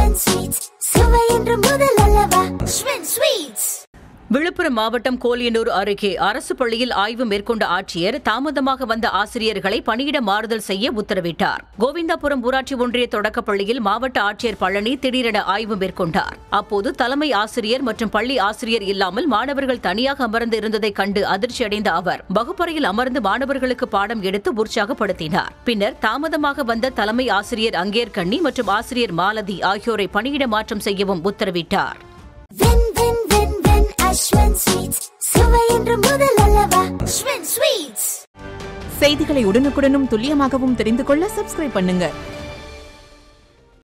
Ashwin Sweets. சுவை என்று முதல் அல்லவா Ashwin Sweets. விழுப்புரம் மாவட்டம் கோலியனூர் அருகே அரசு பள்ளியில் ஆய்வு மேற்கொண்ட ஆட்சியர் தாமதமாக வந்த ஆசிரியர்களை பணியிட மாறுதல் செய்ய உத்தரவிட்டார் கோவிந்தாபுரம் ஊராட்சி ஒன்றிய தொடக்கப் பள்ளியில் மாவட்ட ஆட்சியர் பழனி திடீரென ஆய்வு மேற்கொண்டார் அப்போது தலைமை ஆசிரியர் மற்றும் பள்ளி ஆசிரியர் இல்லாமல் மாணவர்கள் தனியாக அமர்ந்து இருந்ததை கண்டு அதிர்ச்சியடைந்த அவர் வகுப்பறையில் அமர்ந்து மாணவர்களுக்கு பாடம் எடுத்து உற்சாகப்படுத்தினார் பின்னர் தாமதமாக வந்த தலைமை ஆசிரியர் அங்கேற்கண்ணி மற்றும் ஆசிரியர் மாலதி ஆகியோரை பணியிட மாற்றம் செய்யவும் உத்தரவிட்டார் Win, win, win, win. Ashwin Sweets. சுவை என்று முதல் அல்லவா Ashwin Sweets. செய்திகளை உடனுக்குடனும் துல்லியமாகவும் தெரிந்து கொள்ள சப்ஸ்கிரைப் பண்ணுங்க